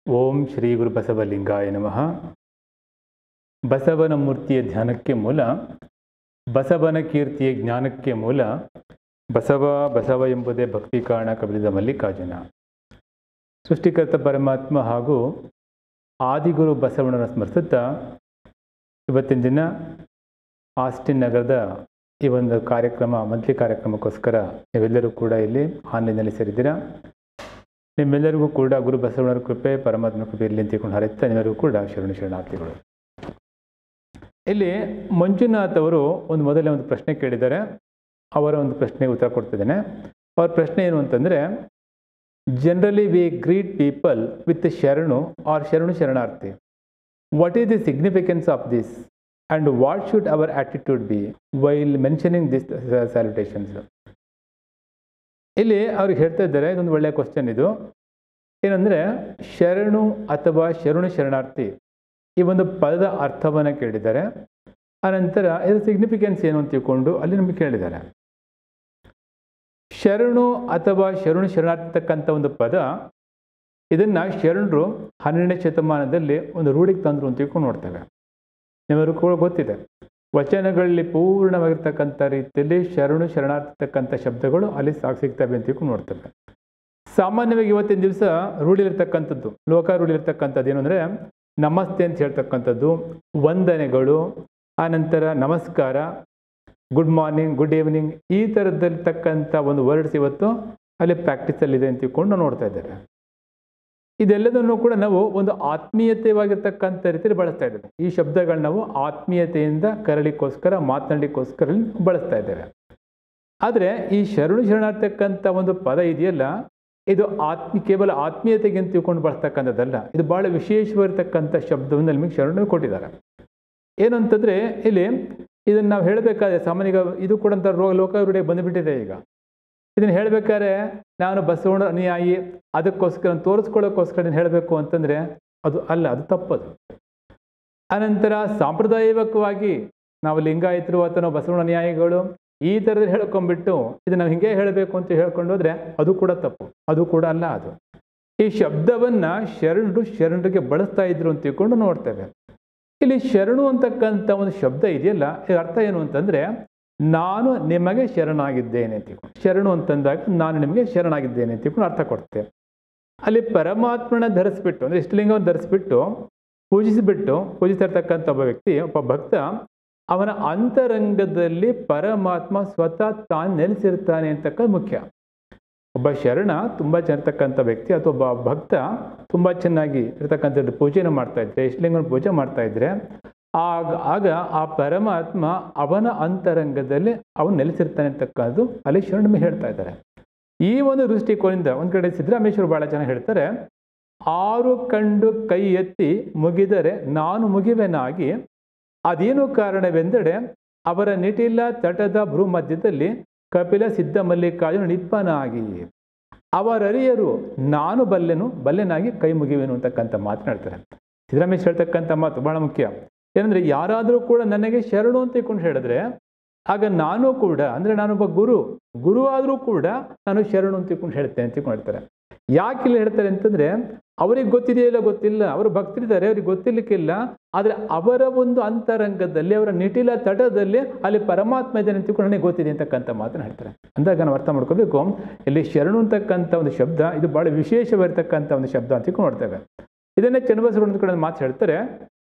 ಓಂ ಶ್ರೀ ಗುರು ಬಸವಲಿಂಗಾಯ ನಮಃ ಬಸವನ ಮೂರ್ತಿಯ ಧ್ಯಾನಕ್ಕೆ ಮೂಲ ಬಸವನ ಕೀರ್ತಿಯ ಜ್ಞಾನಕ್ಕೆ ಮೂಲ ಬಸವ ಬಸವ ಎಂಬುದೇ ಭಕ್ತಿ ಕಾರಣ ಕಬಿಲಿದ ಮಲ್ಲಿಕಾರ್ಜುನ ಸೃಷ್ಟಿಕರ್ತ ಪರಮಾತ್ಮ ಹಾಗೂ ಆದಿಗುರು ಬಸವಣ್ಣನ ಸ್ಮರಿಸುತ್ತಾ ಇವತ್ತಿನ ದಿನ ಆಸ್ಟಿನ್ ನಗರದ ಈ ಒಂದು ಕಾರ್ಯಕ್ರಮ ಮಂತ್ಲಿ ಕಾರ್ಯಕ್ರಮಕ್ಕೋಸ್ಕರ ನೀವೆಲ್ಲರೂ ಕೂಡ ಇಲ್ಲಿ ಆನ್ಲೈನಲ್ಲಿ ಸೇರಿದ್ದೀರಾ ನಿಮ್ಮೆಲ್ಲರಿಗೂ ಕೂಡ ಗುರು ಬಸವಣ್ಣರ ಕೃಪೆ ಪರಮಾತ್ಮ ಕೃಪೆ ಇರಲಿ ಅಂತ ತಿಳ್ಕೊಂಡು ಹರಿಯುತ್ತಾ ನಿಮ್ಮೆಲ್ಲರಿಗೂ ಕೂಡ ಶರಣ ಶರಣಾರ್ಥಿಗಳು ಇಲ್ಲಿ ಮಂಜುನಾಥ್ ಅವರು ಒಂದು ಮೊದಲೇ ಒಂದು ಪ್ರಶ್ನೆ ಕೇಳಿದ್ದಾರೆ ಅವರ ಒಂದು ಪ್ರಶ್ನೆಗೆ ಉತ್ತರ ಕೊಡ್ತಿದ್ದೇನೆ ಅವ್ರ ಪ್ರಶ್ನೆ ಏನು ಅಂತಂದರೆ generally we greet people with ಶರಣು ಆರ್ ಶರಣು ಶರಣಾರ್ಥಿ what is the significance of this and what should our attitude be while mentioning this salutations ಇಲ್ಲಿ ಅವ್ರಿಗೆ ಹೇಳ್ತಾ ಇದ್ದಾರೆ ಇದೊಂದು ಒಳ್ಳೆಯ ಕ್ವಶನ್ ಇದು ಏನಂದರೆ ಶರಣು ಅಥವಾ ಶರಣು ಶರಣಾರ್ಥಿ ಈ ಒಂದು ಪದದ ಅರ್ಥವನ್ನು ಕೇಳಿದ್ದಾರೆ ಆನಂತರ ಇದರ ಸಿಗ್ನಿಫಿಕೆನ್ಸ್ ಏನು ಅಂತ ತಿಳ್ಕೊಂಡು ಅಲ್ಲಿ ನಮಗೆ ಕೇಳಿದ್ದಾರೆ ಶರಣು ಅಥವಾ ಶರಣು ಶರಣಾರ್ಥಕ್ಕಂಥ ಒಂದು ಪದ ಇದನ್ನು ಶರಣರು ಹನ್ನೆರಡನೇ ಶತಮಾನದಲ್ಲಿ ಒಂದು ರೂಢಿಗೆ ತಂದರು ಅಂತ ತಿಳ್ಕೊಂಡು ನೋಡ್ತೇವೆ ನಿಮಗೂ ಕೂಡ ಗೊತ್ತಿದೆ ವಚನಗಳಲ್ಲಿ ಪೂರ್ಣವಾಗಿರ್ತಕ್ಕಂಥ ರೀತಿಯಲ್ಲಿ ಶರಣು ಶರಣಾರ್ಥತಕ್ಕಂಥ ಶಬ್ದಗಳು ಅಲ್ಲಿ ಸಾಕು ಸಿಗ್ತವೆ ಅಂತ ತಿಳ್ಕೊಂಡು ನೋಡ್ತೇವೆ ಸಾಮಾನ್ಯವಾಗಿ ಇವತ್ತಿನ ದಿವಸ ರೂಢಿಲಿರ್ತಕ್ಕಂಥದ್ದು ಲೋಕ ರೂಢಿಲಿರ್ತಕ್ಕಂಥದ್ದು ಏನು ಅಂದರೆ ನಮಸ್ತೆ ಅಂತ ಹೇಳ್ತಕ್ಕಂಥದ್ದು ವಂದನೆಗಳು ಆನಂತರ ನಮಸ್ಕಾರ ಗುಡ್ ಮಾರ್ನಿಂಗ್ ಗುಡ್ ಈವ್ನಿಂಗ್ ಈ ಥರದಲ್ಲಿರ್ತಕ್ಕಂಥ ಒಂದು ವರ್ಡ್ಸ್ ಇವತ್ತು ಅಲ್ಲಿ ಪ್ರಾಕ್ಟೀಸಲ್ಲಿದೆ ಅಂತ ತಿಳ್ಕೊಂಡು ನಾವು ನೋಡ್ತಾ ಇದ್ದೇವೆ ಇದೆಲ್ಲದನ್ನು ಕೂಡ ನಾವು ಒಂದು ಆತ್ಮೀಯತೆವಾಗಿರ್ತಕ್ಕಂಥ ರೀತಿಯಲ್ಲಿ ಬಳಸ್ತಾ ಇದ್ದೇವೆ ಈ ಶಬ್ದಗಳನ್ನ ನಾವು ಆತ್ಮೀಯತೆಯಿಂದ ಕರಲಿಕ್ಕೋಸ್ಕರ ಮಾತನಾಡಲಿಕ್ಕೋಸ್ಕರ ಬಳಸ್ತಾ ಇದ್ದೇವೆ ಆದರೆ ಈ ಶರಣು ಶರಣಾರ್ಥಕ್ಕಂಥ ಒಂದು ಪದ ಇದೆಯಲ್ಲ ಇದು ಆತ್ಮ ಕೇವಲ ಆತ್ಮೀಯತೆಗೆ ಅಂತ ತಿಳ್ಕೊಂಡು ಬಳಸ್ತಕ್ಕಂಥದ್ದಲ್ಲ ಇದು ಭಾಳ ವಿಶೇಷವಾಗಿರ್ತಕ್ಕಂಥ ಶಬ್ದವನ್ನು ನಮಗೆ ಶರಣು ಕೊಟ್ಟಿದ್ದಾರೆ ಏನು ಅಂತಂದರೆ ಇಲ್ಲಿ ಇದನ್ನು ನಾವು ಹೇಳಬೇಕಾದ್ರೆ ಸಾಮಾನ್ಯ ಈಗ ಇದು ಕೂಡ ಅಂತ ರೋ ಲೋಕವೃಡಿಗೆ ಬಂದುಬಿಟ್ಟಿದೆ ಈಗ ಇದನ್ನು ಹೇಳಬೇಕಾದ್ರೆ ನಾನು ಬಸವಣ್ಣ ಅನುಯಾಯಿ ಅದಕ್ಕೋಸ್ಕರ ತೋರಿಸ್ಕೊಳ್ಳೋಕ್ಕೋಸ್ಕರ ಇದನ್ನು ಹೇಳಬೇಕು ಅಂತಂದರೆ ಅದು ಅಲ್ಲ ಅದು ತಪ್ಪದು ಅನಂತರ ಸಾಂಪ್ರದಾಯಿಕವಾಗಿ ನಾವು ಲಿಂಗಾಯತರು ಅಥವಾ ನಾವು ಬಸವಣ್ಣ ಅನುಯಾಯಿಗಳು ಈ ಥರದಲ್ಲಿ ಹೇಳ್ಕೊಂಡ್ಬಿಟ್ಟು ಇದು ನಾವು ಹಿಂಗೆ ಹೇಳಬೇಕು ಅಂತ ಹೇಳ್ಕೊಂಡು ಹೋದ್ರೆ ಅದು ಕೂಡ ತಪ್ಪು ಅದು ಕೂಡ ಅಲ್ಲ ಅದು ಈ ಶಬ್ದವನ್ನು ಶರಣರು ಶರಣರಿಗೆ ಬಳಸ್ತಾ ಇದ್ರು ಅಂತ ತಿಳ್ಕೊಂಡು ನೋಡ್ತೇವೆ ಇಲ್ಲಿ ಶರಣು ಅಂತಕ್ಕಂಥ ಒಂದು ಶಬ್ದ ಇದೆಯಲ್ಲ ಇದರ ಅರ್ಥ ಏನು ಅಂತಂದರೆ ನಾನು ನಿಮಗೆ ಶರಣಾಗಿದ್ದೇನೆ ಅಂತ ತಿಳ್ಕೊಂಡು ಶರಣು ಅಂತಂದಾಗ ನಾನು ನಿಮಗೆ ಶರಣಾಗಿದ್ದೇನೆ ಅಂತ ತಿಳ್ಕೊಂಡು ಅರ್ಥ ಕೊಡ್ತೆ ಅಲ್ಲಿ ಪರಮಾತ್ಮನ ಧರಿಸ್ಬಿಟ್ಟು ಅಂದರೆ ಇಷ್ಟಲಿಂಗವನ್ನು ಧರಿಸ್ಬಿಟ್ಟು ಪೂಜಿಸಿಬಿಟ್ಟು ಪೂಜಿಸ್ತಾ ಇರ್ತಕ್ಕಂಥ ಒಬ್ಬ ವ್ಯಕ್ತಿ ಒಬ್ಬ ಭಕ್ತ ಅವನ ಅಂತರಂಗದಲ್ಲಿ ಪರಮಾತ್ಮ ಸ್ವತಃ ತಾನು ನೆಲೆಸಿರ್ತಾನೆ ಅಂತಕ್ಕ ಮುಖ್ಯ ಒಬ್ಬ ಶರಣ ತುಂಬ ಚೆನ್ನಾಗಿರ್ತಕ್ಕಂಥ ವ್ಯಕ್ತಿ ಅಥವಾ ಒಬ್ಬ ಭಕ್ತ ತುಂಬ ಚೆನ್ನಾಗಿ ಇರ್ತಕ್ಕಂಥದ್ದು ಪೂಜೆನ ಮಾಡ್ತಾ ಇದ್ರೆ ಇಷ್ಟಲಿಂಗನ ಪೂಜೆ ಮಾಡ್ತಾ ಇದ್ರೆ ಆಗ ಆಗ ಆ ಪರಮಾತ್ಮ ಅವನ ಅಂತರಂಗದಲ್ಲಿ ಅವನು ನೆಲೆಸಿರ್ತಾನೆ ಅಂತಕ್ಕದ್ದು ಅಲ್ಲಿ ಶರಣ ಹೇಳ್ತಾ ಇದ್ದಾರೆ ಈ ಒಂದು ದೃಷ್ಟಿಕೋನದಿಂದ ಒಂದು ಕಡೆ ಸಿದ್ದರಾಮೇಶ್ವರ ಭಾಳ ಚೆನ್ನಾಗಿ ಹೇಳ್ತಾರೆ ಆರು ಕಂಡು ಕೈ ಎತ್ತಿ ಮುಗಿದರೆ ನಾನು ಮುಗಿವೆನಾಗಿ ಅದೇನು ಕಾರಣವೆಂದರೆ ಅವರ ನಿಟಿಲ ತಟದ ಭ್ರೂ ಮಧ್ಯದಲ್ಲಿ ಕಪಿಲ ಸಿದ್ಧ ಮಲ್ಲಿಕಾರ್ಜುನ ನಿಪ್ಪನಾಗಿ ಅವರರಿಯರು ನಾನು ಬಲ್ಲೆನು ಬಲ್ಲೆನಾಗಿ ಕೈ ಮುಗಿವೆನು ಅಂತಕ್ಕಂಥ ಮಾತನಾಡ್ತಾರೆ ಸಿದ್ದರಾಮೇಶ್ ಹೇಳ್ತಕ್ಕಂಥ ಮಾತು ಬಹಳ ಮುಖ್ಯ ಏನಂದರೆ ಯಾರಾದರೂ ಕೂಡ ನನಗೆ ಶರಣು ಅಂತ ತಿಳ್ಕೊಂಡು ಹೇಳಿದ್ರೆ ಆಗ ನಾನು ಕೂಡ ಅಂದರೆ ನಾನೊಬ್ಬ ಗುರು ಗುರು ಆದರೂ ಕೂಡ ನಾನು ಶರಣು ಅಂತ ತಿಳ್ಕೊಂಡು ಹೇಳ್ತೇನೆ ಅಂತ ತಿಳ್ಕೊಂಡು ಹೇಳ್ತಾರೆ ಯಾಕೆ ಇಲ್ಲಿ ಹೇಳ್ತಾರೆ ಅಂತಂದರೆ ಅವ್ರಿಗೆ ಗೊತ್ತಿದೆಯೋ ಇಲ್ಲ ಗೊತ್ತಿಲ್ಲ ಅವರು ಭಕ್ತರಿದ್ದಾರೆ ಅವ್ರಿಗೆ ಗೊತ್ತಿರ್ಲಿಕ್ಕಿಲ್ಲ ಆದರೆ ಅವರ ಒಂದು ಅಂತರಂಗದಲ್ಲಿ ಅವರ ನಿಟಿಲ ತಟದಲ್ಲಿ ಅಲ್ಲಿ ಪರಮಾತ್ಮ ಇದೆ ಅಂತ ತಿಳ್ಕೊಂಡು ನನಗೆ ಗೊತ್ತಿದೆ ಅಂತಕ್ಕಂಥ ಮಾತನ್ನು ಹೇಳ್ತಾರೆ ಅಂದಾಗ ನಾವು ಅರ್ಥ ಮಾಡ್ಕೋಬೇಕು ಇಲ್ಲಿ ಶರಣು ಅಂತಕ್ಕಂಥ ಒಂದು ಶಬ್ದ ಇದು ಭಾಳ ವಿಶೇಷವಾಗಿರ್ತಕ್ಕಂಥ ಒಂದು ಶಬ್ದ ಅಂತ ತಿಳ್ಕೊಂಡು ನೋಡ್ತೇವೆ ಇದನ್ನೇ ಚನ್ನಬಸವಣ್ಣ ಕಡೆ ಮಾತು ಹೇಳ್ತಾರೆ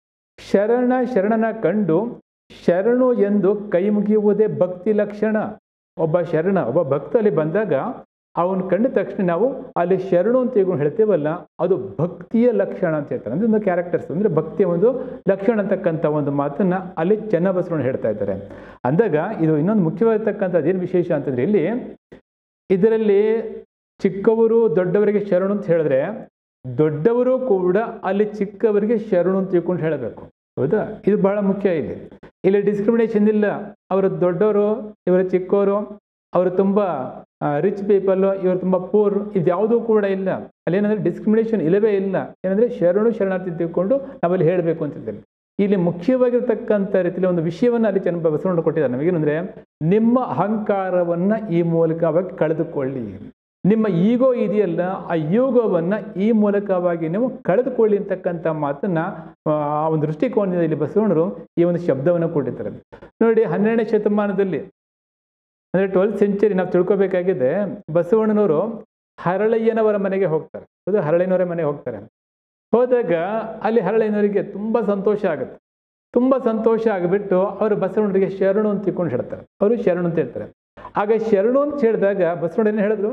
ಶರಣ ಶರಣನ ಕಂಡು ಶರಣು ಎಂದು ಕೈ ಮುಗಿಯುವುದೇ ಭಕ್ತಿ ಲಕ್ಷಣ ಒಬ್ಬ ಶರಣ ಒಬ್ಬ ಭಕ್ತ ಅಲ್ಲಿ ಬಂದಾಗ ಅವನ ಕಂಡ ತಕ್ಷಣ ನಾವು ಅಲ್ಲಿ ಶರಣು ಅಂತ ಈಗ ಹೇಳ್ತೇವಲ್ಲ ಅದು ಭಕ್ತಿಯ ಲಕ್ಷಣ ಅಂತ ಹೇಳ್ತಾರೆ ಅಂದರೆ ಒಂದು ಕ್ಯಾರೆಕ್ಟರ್ಸ್ ಅಂದರೆ ಭಕ್ತಿಯ ಒಂದು ಲಕ್ಷಣ ಅಂತಕ್ಕಂಥ ಒಂದು ಮಾತನ್ನು ಅಲ್ಲಿ ಚೆನ್ನಬಸವಣ್ಣ ಹೇಳ್ತಾ ಇದ್ದಾರೆ ಅಂದಾಗ ಇದು ಇನ್ನೊಂದು ಮುಖ್ಯವಾಗಿರ್ತಕ್ಕಂಥದ್ದು ಏನು ವಿಶೇಷ ಅಂತಂದರೆ ಇಲ್ಲಿ ಇದರಲ್ಲಿ ಚಿಕ್ಕವರು ದೊಡ್ಡವರಿಗೆ ಶರಣು ಅಂತ ಹೇಳಿದ್ರೆ ದೊಡ್ಡವರು ಕೂಡ ಅಲ್ಲಿ ಚಿಕ್ಕವರಿಗೆ ಶರಣು ಅಂತ ತಿಳ್ಕೊಂಡು ಹೇಳಬೇಕು ಹೌದಾ ಇದು ಬಹಳ ಮುಖ್ಯ ಇಲ್ಲಿ ಇಲ್ಲಿ ಡಿಸ್ಕ್ರಿಮಿನೇಷನ್ ಇಲ್ಲ ಅವರು ದೊಡ್ಡವರು ಇವರು ಚಿಕ್ಕವರು ಅವರು ತುಂಬ ರಿಚ್ ಪೀಪಲ್ಲು ಇವರು ತುಂಬ ಪೂರ್ ಇದು ಯಾವುದೂ ಕೂಡ ಇಲ್ಲ ಅಲ್ಲಿ ಏನಂದರೆ ಡಿಸ್ಕ್ರಿಮಿನೇಷನ್ ಇಲ್ಲವೇ ಇಲ್ಲ ಏನಂದರೆ ಶರಣು ಶರಣಾರ್ಥಿ ತಿಳ್ಕೊಂಡು ನಾವಲ್ಲಿ ಹೇಳಬೇಕು ಅಂತಿದ್ದೇವೆ ಇಲ್ಲಿ ಮುಖ್ಯವಾಗಿರ್ತಕ್ಕಂಥ ರೀತಿಯಲ್ಲಿ ಒಂದು ವಿಷಯವನ್ನು ಅಲ್ಲಿ ಚೆನ್ನ ಬಸವಣ್ಣ ಕೊಟ್ಟಿದ್ದಾರೆ ನಮಗೇನಂದರೆ ನಿಮ್ಮ ಅಹಂಕಾರವನ್ನು ಈ ಮೂಲಕವಾಗಿ ಕಳೆದುಕೊಳ್ಳಿ ನಿಮ್ಮ ಈಗೋ ಇದೆಯಲ್ಲ ಆ ಯೋಗವನ್ನು ಈ ಮೂಲಕವಾಗಿ ನೀವು ಕಳೆದುಕೊಳ್ಳಿ ಅಂತಕ್ಕಂಥ ಮಾತನ್ನ ಆ ಒಂದು ದೃಷ್ಟಿಕೋನದಿಂದ ಇಲ್ಲಿ ಬಸವಣ್ಣರು ಈ ಒಂದು ಶಬ್ದವನ್ನು ಕೊಟ್ಟಿದ್ದಾರೆ ನೋಡಿ ಹನ್ನೆರಡನೇ ಶತಮಾನದಲ್ಲಿ ಅಂದರೆ ಟ್ವೆಲ್ತ್ ಸೆಂಚುರಿ ನಾವು ತಿಳ್ಕೊಬೇಕಾಗಿದೆ ಬಸವಣ್ಣನವರು ಹರಳಯ್ಯನವರ ಮನೆಗೆ ಹೋಗ್ತಾರೆ ಹೌದು ಹರಳಯ್ಯನವರ ಮನೆಗೆ ಹೋಗ್ತಾರೆ ಹೋದಾಗ ಅಲ್ಲಿ ಹರಳಯ್ಯನವರಿಗೆ ತುಂಬ ಸಂತೋಷ ಆಗುತ್ತೆ ತುಂಬ ಸಂತೋಷ ಆಗಿಬಿಟ್ಟು ಅವರು ಬಸವಣ್ಣರಿಗೆ ಶರಣು ಅಂತ ತಿಳ್ಕೊಂಡು ಹೇಳ್ತಾರೆ ಅವರು ಶರಣು ಅಂತ ಹೇಳ್ತಾರೆ ಆಗ ಶರಣು ಅಂತ ಹೇಳಿದಾಗ ಬಸವಣ್ಣ ಏನು ಹೇಳಿದ್ರು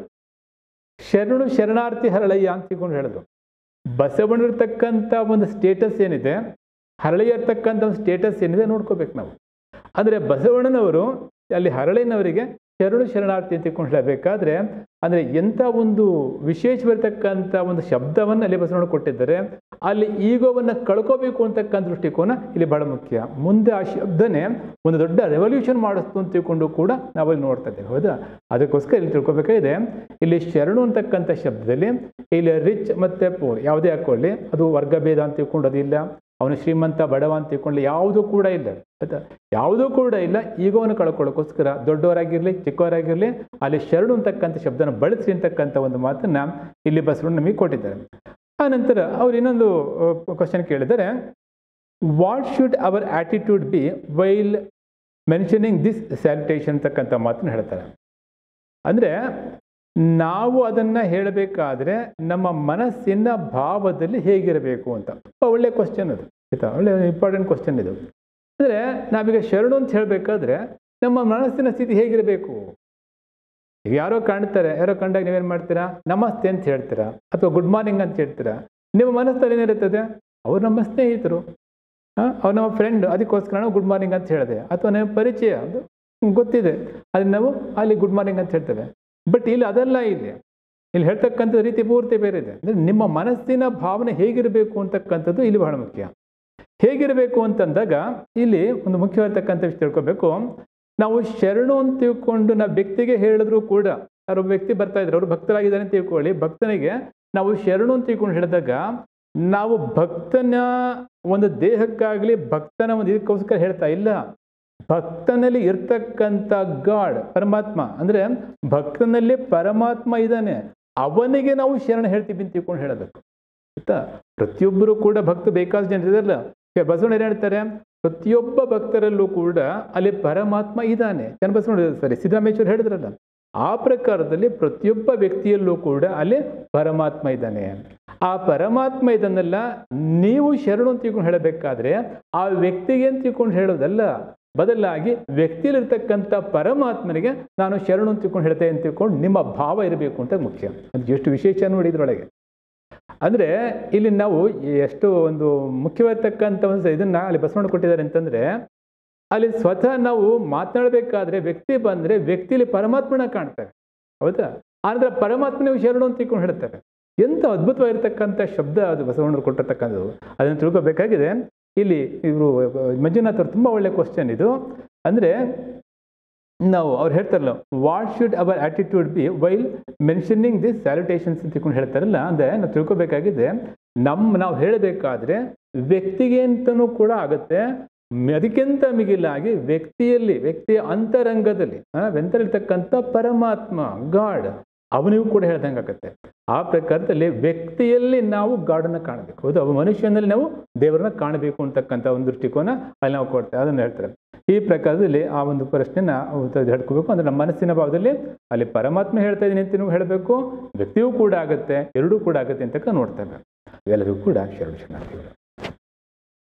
ಶರಣು ಶರಣಾರ್ಥಿ ಹರಳಯ್ಯ ಅಂತ ತಿಳ್ಕೊಂಡು ಹೇಳಿದ್ರು ಬಸವಣ್ಣಿರ್ತಕ್ಕಂಥ ಒಂದು ಸ್ಟೇಟಸ್ ಏನಿದೆ ಹರಳಯ್ಯ ಇರ್ತಕ್ಕಂಥ ಒಂದು ಸ್ಟೇಟಸ್ ಏನಿದೆ ನೋಡ್ಕೋಬೇಕು ನಾವು ಅಂದರೆ ಬಸವಣ್ಣನವರು ಅಲ್ಲಿ ಹರಳಿನವರಿಗೆ ಶರಣು ಶರಣಾರ್ಥಿ ಅಂತ ತಿಳ್ಕೊಂಡು ಹೇಳಬೇಕಾದ್ರೆ ಅಂದರೆ ಎಂಥ ಒಂದು ವಿಶೇಷವಿರ್ತಕ್ಕಂಥ ಒಂದು ಶಬ್ದವನ್ನು ಅಲ್ಲಿ ಬಸವಣ್ಣ ಕೊಟ್ಟಿದ್ದಾರೆ ಅಲ್ಲಿ ಈಗೋವನ್ನು ಕಳ್ಕೋಬೇಕು ಅಂತಕ್ಕಂಥ ದೃಷ್ಟಿಕೋನ ಇಲ್ಲಿ ಬಹಳ ಮುಖ್ಯ ಮುಂದೆ ಆ ಶಬ್ದನೇ ಒಂದು ದೊಡ್ಡ ರೆವಲ್ಯೂಷನ್ ಮಾಡಿಸ್ತು ಅಂತ ತಿಳ್ಕೊಂಡು ಕೂಡ ನಾವಲ್ಲಿ ನೋಡ್ತಾ ಇದ್ದೇವೆ ಹೌದಾ ಅದಕ್ಕೋಸ್ಕರ ಇಲ್ಲಿ ತಿಳ್ಕೊಬೇಕಾಗಿದೆ ಇಲ್ಲಿ ಶರಣು ಅಂತಕ್ಕಂಥ ಶಬ್ದದಲ್ಲಿ ಇಲ್ಲಿ ರಿಚ್ ಮತ್ತು ಪೂರ್ ಯಾವುದೇ ಹಾಕೊಳ್ಳಿ ಅದು ವರ್ಗಭೇದ ಅಂತ ತಿಳ್ಕೊಂಡು ಅದಿಲ್ಲ ಅವನು ಶ್ರೀಮಂತ ಬಡವ ಅಂತ ತಿಳ್ಕೊಳ್ಳಿ ಯಾವುದೂ ಕೂಡ ಇಲ್ಲ ಆಯ್ತಾ ಯಾವುದೂ ಕೂಡ ಇಲ್ಲ ಈಗೋವನ್ನು ಕಳ್ಕೊಳ್ಳೋಕ್ಕೋಸ್ಕರ ದೊಡ್ಡವರಾಗಿರಲಿ ಚಿಕ್ಕವರಾಗಿರಲಿ ಅಲ್ಲಿ ಶರಣು ಅಂತಕ್ಕಂಥ ಶಬ್ದನ ಬಳಸಿ ಅಂತಕ್ಕಂಥ ಒಂದು ಮಾತನ್ನ ಇಲ್ಲಿ ಬಸವಣ್ಣ ನಮಗೆ ಕೊಟ್ಟಿದ್ದಾರೆ ಆ ನಂತರ ಅವ್ರು ಇನ್ನೊಂದು ಕ್ವಶನ್ ಕೇಳಿದರೆ what should our attitude be while mentioning this sanitation ಅಂತಕ್ಕಂಥ ಮಾತನ್ನು ಹೇಳ್ತಾರೆ ಅಂದರೆ ನಾವು ಅದನ್ನು ಹೇಳಬೇಕಾದ್ರೆ ನಮ್ಮ ಮನಸ್ಸಿನ ಭಾವದಲ್ಲಿ ಹೇಗಿರಬೇಕು ಅಂತ ತುಂಬ ಒಳ್ಳೆ ಕ್ವಶನ್ ಅದು ಆಯಿತಾ ಒಳ್ಳೆ ಇಂಪಾರ್ಟೆಂಟ್ ಕ್ವಶನ್ ಇದು ಅಂದರೆ ನಾವೀಗ ಶರಣು ಅಂತ ಹೇಳಬೇಕಾದ್ರೆ ನಮ್ಮ ಮನಸ್ಸಿನ ಸ್ಥಿತಿ ಹೇಗಿರಬೇಕು ಈಗ ಯಾರೋ ಕಾಣ್ತಾರೆ ಯಾರೋ ಕಂಡಾಗ ನೀವೇನು ಮಾಡ್ತೀರಾ ನಮಸ್ತೆ ಅಂತ ಹೇಳ್ತೀರಾ ಅಥವಾ ಗುಡ್ ಮಾರ್ನಿಂಗ್ ಅಂತ ಹೇಳ್ತೀರಾ ನಿಮ್ಮ ಮನಸ್ಸಲ್ಲಿ ಏನಿರುತ್ತದೆ ಅವ್ರು ನಮ್ಮ ಸ್ನೇಹಿತರು ಅವ್ರು ನಮ್ಮ ಫ್ರೆಂಡ್ ಅದಕ್ಕೋಸ್ಕರ ನಾವು ಗುಡ್ ಮಾರ್ನಿಂಗ್ ಅಂತ ಹೇಳಿದೆ ಅಥವಾ ನಮ್ಮ ಪರಿಚಯ ಅದು ಗೊತ್ತಿದೆ ಅದನ್ನ ನಾವು ಅಲ್ಲಿ ಗುಡ್ ಮಾರ್ನಿಂಗ್ ಅಂತ ಹೇಳ್ತೇವೆ ಬಟ್ ಇಲ್ಲಿ ಅದಲ್ಲ ಇಲ್ಲಿ ಇಲ್ಲಿ ಹೇಳ್ತಕ್ಕಂಥ ರೀತಿ ಪೂರ್ತಿ ಬೇರೆ ಇದೆ ಅಂದರೆ ನಿಮ್ಮ ಮನಸ್ಸಿನ ಭಾವನೆ ಹೇಗಿರಬೇಕು ಅಂತಕ್ಕಂಥದ್ದು ಇಲ್ಲಿ ಬಹಳ ಮುಖ್ಯ ಹೇಗಿರಬೇಕು ಅಂತಂದಾಗ ಇಲ್ಲಿ ಒಂದು ಮುಖ್ಯವಾಗಿರ್ತಕ್ಕಂಥ ವಿಷಯ ತಿಳ್ಕೊಬೇಕು ನಾವು ಶರಣು ಅಂತ ತಿಳ್ಕೊಂಡು ನಾವು ವ್ಯಕ್ತಿಗೆ ಹೇಳಿದ್ರು ಕೂಡ ಯಾರೊಬ್ಬ ವ್ಯಕ್ತಿ ಬರ್ತಾ ಇದ್ರು ಅವರು ಭಕ್ತರಾಗಿದ್ದಾರೆ ಅಂತ ತಿಳ್ಕೊಳ್ಳಿ ಭಕ್ತನಿಗೆ ನಾವು ಶರಣು ಅಂತ ತಿಳ್ಕೊಂಡು ಹೇಳಿದಾಗ ನಾವು ಭಕ್ತನ ಒಂದು ದೇಹಕ್ಕಾಗಲಿ ಭಕ್ತನ ಒಂದು ಇದಕ್ಕೋಸ್ಕರ ಹೇಳ್ತಾ ಇಲ್ಲ ಭಕ್ತನಲ್ಲಿ ಇರ್ತಕ್ಕಂಥ ಗಾಡ್ ಪರಮಾತ್ಮ ಅಂದರೆ ಭಕ್ತನಲ್ಲಿ ಪರಮಾತ್ಮ ಇದ್ದಾನೆ ಅವನಿಗೆ ನಾವು ಶರಣ ಹೇಳ್ತೀವಿ ಅಂತ ತಿಳ್ಕೊಂಡು ಹೇಳಬೇಕು ಆಯ್ತಾ ಪ್ರತಿಯೊಬ್ಬರು ಕೂಡ ಭಕ್ತ ಬೇಕಾದ ಜನರಿದಲ್ಲ ಬಸವಣ್ಣ ಏನು ಹೇಳ್ತಾರೆ ಪ್ರತಿಯೊಬ್ಬ ಭಕ್ತರಲ್ಲೂ ಕೂಡ ಅಲ್ಲಿ ಪರಮಾತ್ಮ ಇದ್ದಾನೆ ಜನ ಬಸವಣ್ಣ ಸರಿ ಸಿದ್ದರಾಮೇಶ್ವರ್ ಹೇಳಿದ್ರಲ್ಲ ಆ ಪ್ರಕಾರದಲ್ಲಿ ಪ್ರತಿಯೊಬ್ಬ ವ್ಯಕ್ತಿಯಲ್ಲೂ ಕೂಡ ಅಲ್ಲಿ ಪರಮಾತ್ಮ ಇದ್ದಾನೆ ಆ ಪರಮಾತ್ಮ ಇದನ್ನೆಲ್ಲ ನೀವು ಶರಣು ಅಂತ ತಿಳ್ಕೊಂಡು ಹೇಳಬೇಕಾದ್ರೆ ಆ ವ್ಯಕ್ತಿಗೆ ಅಂತ ತಿಳ್ಕೊಂಡು ಹೇಳೋದಲ್ಲ ಬದಲಾಗಿ ವ್ಯಕ್ತಿಯಲ್ಲಿರ್ತಕ್ಕಂಥ ಪರಮಾತ್ಮನಿಗೆ ನಾನು ಶರಣು ಅಂತ ತಿಳ್ಕೊಂಡು ಹೇಳ್ತೇನೆ ಅಂತ ತಿಳ್ಕೊಂಡು ನಿಮ್ಮ ಭಾವ ಇರಬೇಕು ಅಂತ ಮುಖ್ಯ ಅದು ಎಷ್ಟು ವಿಶೇಷ ನೋಡಿ ಇದ್ರೊಳಗೆ ಅಂದರೆ ಇಲ್ಲಿ ನಾವು ಎಷ್ಟು ಒಂದು ಮುಖ್ಯವಾಗಿರ್ತಕ್ಕಂಥ ಒಂದು ಇದನ್ನ ಅಲ್ಲಿ ಬಸವಣ್ಣ ಕೊಟ್ಟಿದ್ದಾರೆ ಅಂತಂದರೆ ಅಲ್ಲಿ ಸ್ವತಃ ನಾವು ಮಾತನಾಡಬೇಕಾದ್ರೆ ವ್ಯಕ್ತಿ ಬಂದರೆ ವ್ಯಕ್ತಿಲಿ ಪರಮಾತ್ಮನ ಕಾಣ್ತೇವೆ ಹೌದಾ ಆದ್ರೆ ಪರಮಾತ್ಮನ ಶರಣು ಅಂತ ತಿಳ್ಕೊಂಡು ಹೇಳ್ತಾರೆ ಎಂಥ ಅದ್ಭುತವಾಗಿರ್ತಕ್ಕಂಥ ಶಬ್ದ ಅದು ಬಸವಣ್ಣರು ಕೊಟ್ಟಿರ್ತಕ್ಕಂಥದ್ದು ಅದನ್ನು ತಿಳ್ಕೊಬೇಕಾಗಿದೆ ಇಲ್ಲಿ ಇವರು ಮಂಜುನಾಥ್ ಅವ್ರು ತುಂಬ ಒಳ್ಳೆ ಕ್ವಶನ್ ಇದು ಅಂದರೆ ನಾವು ಅವ್ರು ಹೇಳ್ತಾರಲ್ಲ what should our attitude be while mentioning this salutations ಅಂತ ತಿಳ್ಕೊಂಡು ಹೇಳ್ತಾರಲ್ಲ ಅಂದರೆ ನಾವು ತಿಳ್ಕೊಬೇಕಾಗಿದೆ ನಮ್ಮ ನಾವು ಹೇಳಬೇಕಾದ್ರೆ ವ್ಯಕ್ತಿಗೆ ಅಂತಲೂ ಕೂಡ ಆಗುತ್ತೆ ಅದಕ್ಕಿಂತ ಮಿಗಿಲಾಗಿ ವ್ಯಕ್ತಿಯಲ್ಲಿ ವ್ಯಕ್ತಿಯ ಅಂತರಂಗದಲ್ಲಿ ವೆಂತರತಕ್ಕಂಥ ಪರಮಾತ್ಮ ಗಾಡ್ ಅವನಿಗೂ ಕೂಡ ಹೇಳ್ದಂಗೆ ಆಗುತ್ತೆ ಆ ಪ್ರಕಾರದಲ್ಲಿ ವ್ಯಕ್ತಿಯಲ್ಲಿ ನಾವು ಗಾಡನ್ನು ಕಾಣಬೇಕು ಹೌದು ಅವ ಮನುಷ್ಯನಲ್ಲಿ ನಾವು ದೇವರನ್ನ ಕಾಣಬೇಕು ಅಂತಕ್ಕಂಥ ಒಂದು ದೃಷ್ಟಿಕೋನ ಅಲ್ಲಿ ನಾವು ಕೊಡ್ತೇವೆ ಅದನ್ನು ಹೇಳ್ತಾರೆ ಈ ಪ್ರಕಾರದಲ್ಲಿ ಆ ಒಂದು ಪ್ರಶ್ನೆನ ಹೇಳ್ಕೋಬೇಕು ಅಂದರೆ ನಮ್ಮ ಮನಸ್ಸಿನ ಭಾವದಲ್ಲಿ ಅಲ್ಲಿ ಪರಮಾತ್ಮ ಹೇಳ್ತಾ ಇದ್ದೀನಿ ಅಂತ ನೀವು ಹೇಳಬೇಕು ವ್ಯಕ್ತಿಯೂ ಕೂಡ ಆಗುತ್ತೆ ಎರಡೂ ಕೂಡ ಆಗುತ್ತೆ ಅಂತಕ್ಕ ನೋಡ್ತೇವೆ ಎಲ್ಲರಿಗೂ ಕೂಡ ಶರಣ ಶರಣಾರ್ಥಿಗಳು